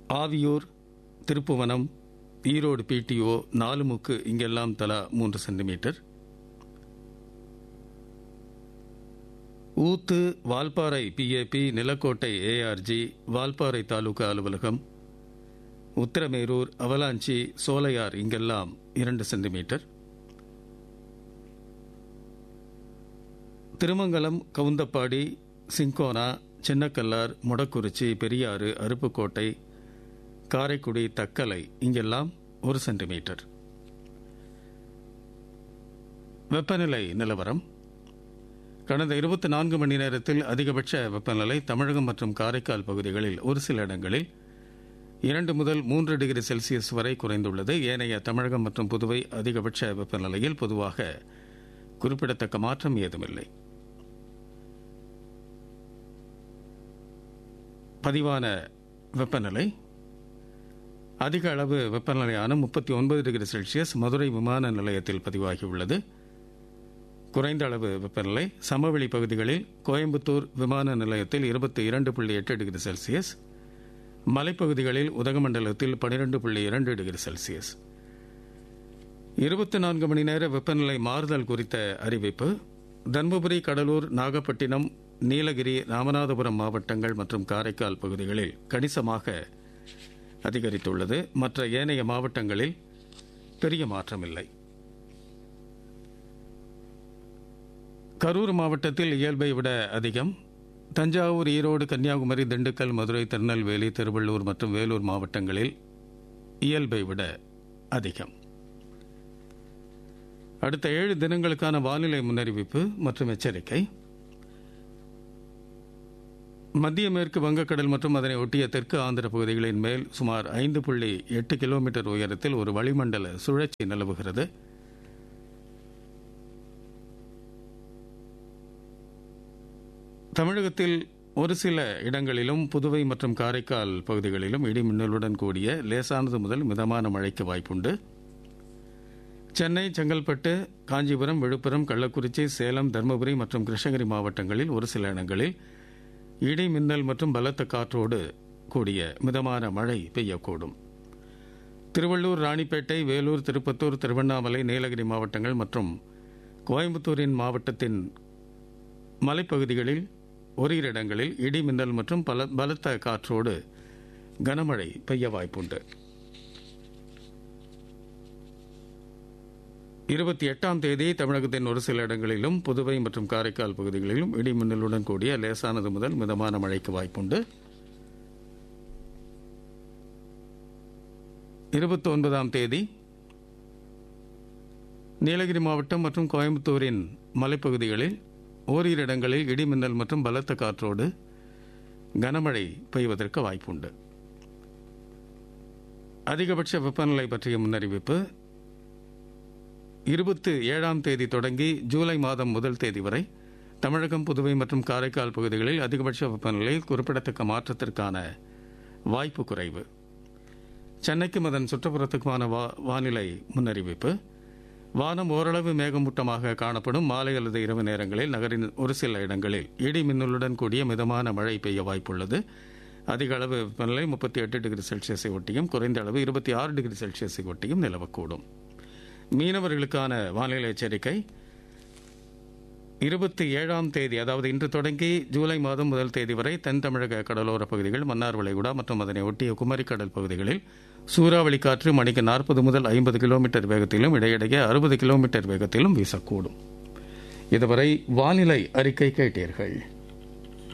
Aviyur Thiruppuvanam Erode BDO Nalumukku இங்கெல்லாம் தலா மூன்று centimetre Oothu Valparai PAP Nilakottai ARG Valparai taluk அலுவலகம் உத்திரமேரூர் அவலாஞ்சி சோலையார் இங்கெல்லாம் இரண்டு சென்டிமீட்டர் திருமங்கலம் கவுந்தப்பாடி சிங்கோனா சின்னக்கல்லார் முடக்குறிச்சி பெரியாறு அருப்புக்கோட்டை காரைக்குடி தக்கலை இங்கெல்லாம் ஒரு சென்டிமீட்டர் வெப்பநிலை நிலவரம் கடந்த இருபத்தி நான்கு மணி நேரத்தில் அதிகபட்ச வெப்பநிலை தமிழகம் மற்றும் காரைக்கால் பகுதிகளில் ஒரு சில இடங்களில் இரண்டு முதல் மூன்று டிகிரி செல்சியஸ் வரை குறைந்துள்ளது ஏனைய தமிழகம் மற்றும் புதுவை அதிகபட்ச வெப்பநிலையில் பொதுவாக குறிப்பிடத்தக்க மாற்றம் ஏதுமில்லை பதிவான வெப்பநிலை அதிக அளவு வெப்பநிலையான முப்பத்தி ஒன்பது டிகிரி செல்சியஸ் மதுரை விமான நிலையத்தில் பதிவாகியுள்ளது குறைந்த அளவு வெப்பநிலை சமவெளி பகுதிகளில் கோயம்புத்தூர் விமான நிலையத்தில் இருபத்தி இரண்டு புள்ளி எட்டு டிகிரி செல்சியஸ் மலைப்பகுதிகளில் உதகமண்டலத்தில் பனிரெண்டு புள்ளி இரண்டு டிகிரி செல்சியஸ் இருபத்தி நான்கு மணி நேர வெப்பநிலை மாறுதல் குறித்த அறிவிப்பு தருமபுரி கடலூர் நாகப்பட்டினம் நீலகிரி ராமநாதபுரம் மாவட்டங்கள் மற்றும் காரைக்கால் பகுதிகளில் கணிசமாக அதிகரித்துள்ளது மற்ற ஏனைய மாவட்டங்களில் பெரிய மாற்றமில்லை கரூர் மாவட்டத்தில் இயல்பை விட அதிகம் தஞ்சாவூர் ஈரோடு கன்னியாகுமரி திண்டுக்கல் மதுரை திருநெல்வேலி திருவள்ளூர் மற்றும் வேலூர் மாவட்டங்களில் இயல்பை விட அதிகம் அடுத்த ஏழு தினங்களுக்கான வானிலை முன்னறிவிப்பு மற்றும் எச்சரிக்கை மத்திய மேற்கு வங்கக்கடல் மற்றும் அதனை ஒட்டிய தெற்கு ஆந்திர பகுதிகளின் மேல் சுமார் ஐந்து புள்ளி எட்டு கிலோமீட்டர் உயரத்தில் ஒரு வளிமண்டல சுழற்சி நிலவுகிறது தமிழகத்தில் ஒரு சில இடங்களிலும் புதுவை மற்றும் காரைக்கால் பகுதிகளிலும் இடி மின்னலுடன் கூடிய லேசானது முதல் மிதமான மழைக்கு வாய்ப்புண்டு சென்னை செங்கல்பட்டு காஞ்சிபுரம் விழுப்புரம் கள்ளக்குறிச்சி சேலம் தருமபுரி மற்றும் கிருஷ்ணகிரி மாவட்டங்களில் ஒரு சில இடங்களில் இடி மின்னல் மற்றும் பலத்த காற்றோடு கூடிய மிதமான மழை பெய்யக்கூடும் திருவள்ளூர் ராணிப்பேட்டை வேலூர் திருப்பத்தூர் திருவண்ணாமலை நீலகிரி மாவட்டங்கள் மற்றும் கோயம்புத்தூரின் மாவட்டத்தின் மலைப்பகுதிகளில் ஓரிரு இடங்களில் இடி மின்னல் மற்றும் பல பலத்த காற்றோடு கனமழை பெய்ய வாய்ப்புண்டு இருபத்தி எட்டாம் தேதி தமிழகத்தின் ஒரு சில இடங்களிலும் புதுவை மற்றும் காரைக்கால் பகுதிகளிலும் இடி மின்னலுடன் கூடிய லேசானது முதல் மிதமான மழைக்கு வாய்ப்புண்டு இருபத்தி ஒன்பதாம் தேதி நீலகிரி மாவட்டம் மற்றும் கோயம்புத்தூரின் மலைப்பகுதிகளில் ஓரிரு இடங்களில் இடிமின்னல் மற்றும் பலத்த காற்றோடு கனமழை பெய்வதற்கு வாய்ப்புண்டு அதிகபட்ச வெப்பநிலை பற்றிய முன்னறிவிப்பு இருபத்தி ஏழாம் தேதி தொடங்கி ஜூலை மாதம் முதல் தேதி வரை தமிழகம் புதுவை மற்றும் காரைக்கால் பகுதிகளில் அதிகபட்ச வெப்பநிலையில் குறிப்பிடத்தக்க மாற்றத்திற்கான வாய்ப்பு குறைவு சென்னைக்கும் அதன் சுற்றுப்புறத்துக்குமான வானிலை முன்னறிவிப்பு வானம் ஓரளவு மேகமூட்டமாக காணப்படும் மாலை அல்லது இரவு நேரங்களில் நகரின் ஒரு சில இடங்களில் இடி மின்னலுடன் கூடிய மிதமான மழை பெய்ய வாய்ப்புள்ளது அதிக அளவு வெப்பநிலை முப்பத்தி எட்டு டிகிரி செல்சியஸை ஒட்டியும் குறைந்த அளவு இருபத்தி ஆறு டிகிரி செல்சியஸை ஒட்டியும் நிலவக்கூடும் மீனவர்களுக்கான வானிலை எச்சரிக்கை இருபத்தி ஏழாம் தேதி அதாவது இன்று தொடங்கி ஜூலை மாதம் முதல் தேதி வரை தென் தமிழக கடலோர பகுதிகள் மன்னார் வளைகுடா மற்றும் அதனை ஒட்டிய குமரிக்கடல் பகுதிகளில் சூறாவளி காற்று மணிக்கு நாற்பது முதல் ஐம்பது கிலோமீட்டர் வேகத்திலும் இடையிடையே அறுபது கிலோமீட்டர் வேகத்திலும் வீசக்கூடும் இதுவரை வானிலை அறிக்கை கேட்டீர்கள்